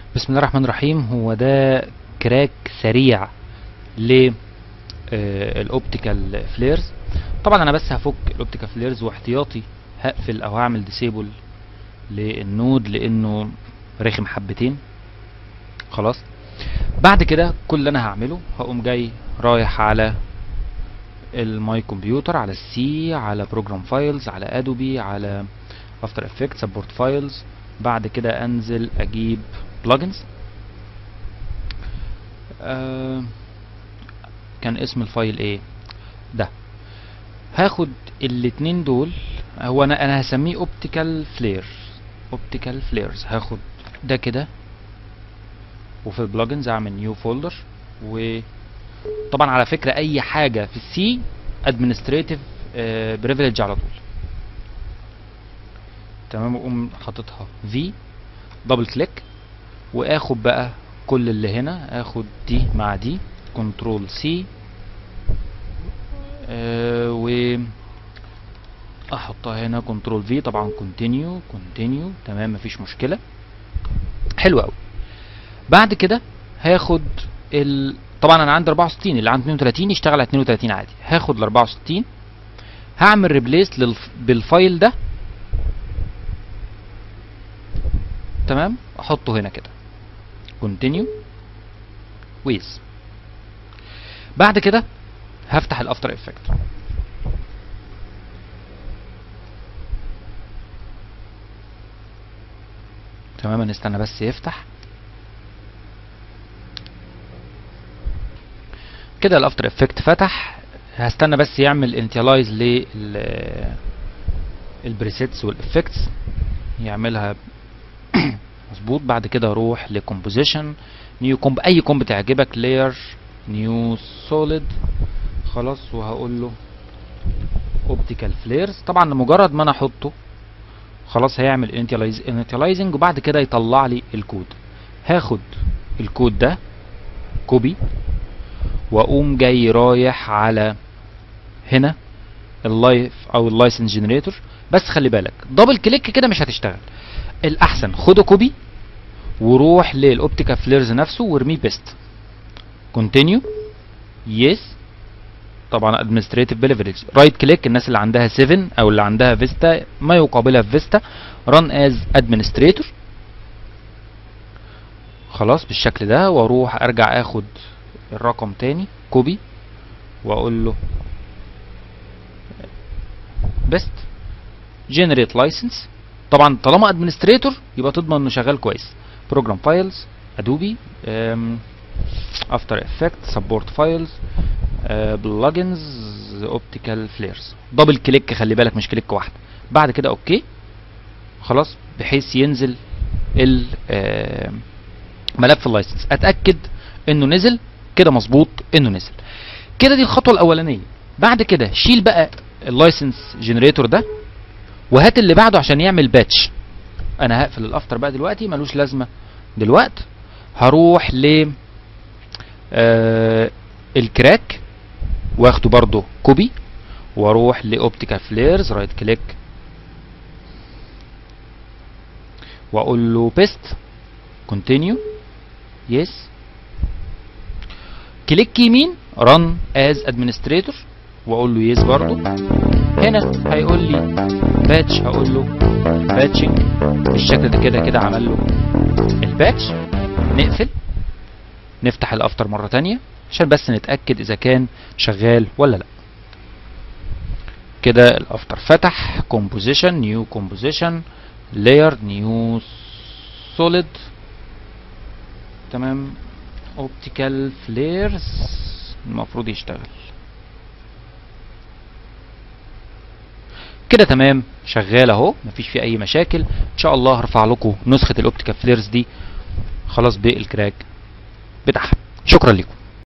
بسم الله الرحمن الرحيم هو ده كراك سريع ل الاوبتيكال فليرز طبعا انا بس هفك الاوبتيكال فليرز واحتياطي هقفل او هعمل ديسيبل للنود لانه رخم حبتين خلاص بعد كده كل اللي انا هعمله هقوم جاي رايح على الماي كمبيوتر على السي على بروجرام فايلز على ادوبي على افتر افكت سبورت فايلز بعد كده انزل اجيب بلجنز آه كان اسم الفايل ايه ده هاخد الاتنين دول هو انا انا هسميه اوبتيكال فلير اوبتيكال فليرز هاخد ده كده وفي البلجنز اعمل نيو فولدر وطبعا على فكره اي حاجه في السي ادمنستريتيف بريفليج على طول تمام واقوم حاططها في دبل كليك واخد بقى كل اللي هنا اخد دي مع دي كنترول سي آه و احطها هنا كنترول في طبعا كونتينيو كونتينيو تمام مفيش مشكله حلو قوي بعد كده هاخد ال... طبعا انا عندي 64 اللي عندي 32 يشتغل على 32 عادي هاخد ال 64 هعمل ريبليس للف... بالفايل ده تمام احطه هنا كده كونتينيو ويز بعد كده هفتح الافتر افكت تمام نستنى بس يفتح كده الافتر افكت فتح هستنى بس يعمل انتيلايز لل البريسيتس والافكتس يعملها مظبوط بعد كده اروح لكومبوزيشن نيو كومب اي كومب تعجبك لاير نيو سوليد خلاص وهقول له اوبتيكال فليرز طبعا مجرد ما انا احطه خلاص هيعمل انيتيلايزنج وبعد كده يطلع لي الكود هاخد الكود ده كوبي واقوم جاي رايح على هنا اللايف او اللايسنس جنريتور بس خلي بالك دبل كليك كده مش هتشتغل الاحسن خده كوبي وروح للاوبتيكال فليرز نفسه وارميه بيست كونتينيو يس طبعا ادمنستريتيف بليفريج رايت كليك الناس اللي عندها 7 او اللي عندها فيستا ما يقابلها في فيستا ران از ادمنستريتور خلاص بالشكل ده واروح ارجع اخد الرقم تاني كوبي واقول له بيست جنريت لايسنس طبعا طالما ادمنستريتور يبقى تضمن انه شغال كويس بروجرام فايلز ادوبي افتر افكت سبورت فايلز بلجنز اوبتيكال فليرز دبل كليك خلي بالك مش كليك واحده بعد كده اوكي خلاص بحيث ينزل ملف اللايسنس اتاكد انه نزل كده مظبوط انه نزل كده دي الخطوه الاولانيه بعد كده شيل بقى اللايسنس جنريتور ده وهات اللي بعده عشان يعمل باتش انا هقفل الافتر بقى دلوقتي ملوش لازمه دلوقتي هروح ل آه الكراك واخده برضو كوبي واروح لاوبتيكال فليرز رايت كليك واقول له بيست كونتينيو يس كليك يمين رن از ادمنستريتور واقول له يس برضو هنا هيقول لي باتش هقول له باتشنج بالشكل ده كده كده عمل له الباتش نقفل نفتح الافتر مره تانية عشان بس نتاكد اذا كان شغال ولا لا كده الافتر فتح كومبوزيشن نيو كومبوزيشن لاير نيو سوليد تمام اوبتيكال فليرز المفروض يشتغل كده تمام شغال اهو مفيش فيه اي مشاكل ان شاء الله هرفع لكم نسخه الاوبتيكال فليرز دي خلاص بالكراك بتاعها شكرا لكم